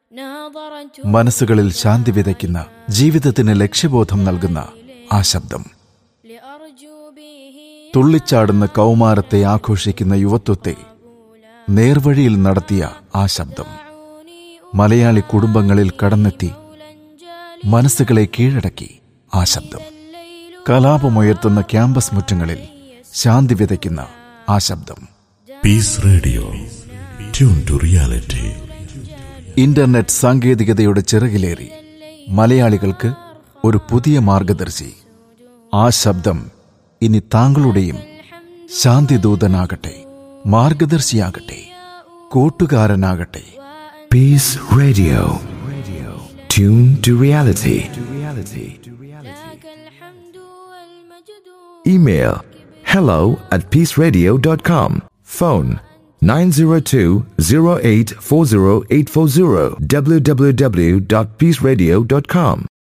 ناظرت മനസ്സുകളിൽ ശാന്തി വിതയ്ക്കുന്ന ജീവിതത്തിന് ലക്ഷ്യബോധം നൽകുന്ന ആ ശബ്ദം لأرجو به തുള്ളിച്ചാടുന്ന കൗമാരത്തെ ആഘോഷിക്കുന്ന യുവത്വത്തെ നേർവഴിയിൽ നടത്തിയ ആ ശബ്ദം يعوني മലയാളി കുടുംബങ്ങളിൽ കടന്നെത്തി أولا جالي മനസ്സുകളെ കീഴടക്കി ആ ശബ്ദം الليل കലാപമുയർത്തുന്ന ക്യാമ്പസ് മുറ്റങ്ങളിൽ ശാന്തി വിതയ്ക്കുന്ന ആ ശബ്ദം peace radio tune to reality internet സാങ്കേതികതയുടെ ചിറകിലേറി മലയാളികൾക്ക് ഒരു പുതിയ മാർഗദർശി ആ ശബ്ദം ഇനി താങ്കളുടെയും ശാന്തിദൂതനാകട്ടെ മാർഗദർശിയാകട്ടെ കൂട്ടുകാരനാകട്ടെ Peace Radio. Tune to reality. لك الحمد والمجد Email hello at peaceradio.com. Phone 902-0840840 www.peaceradio.com.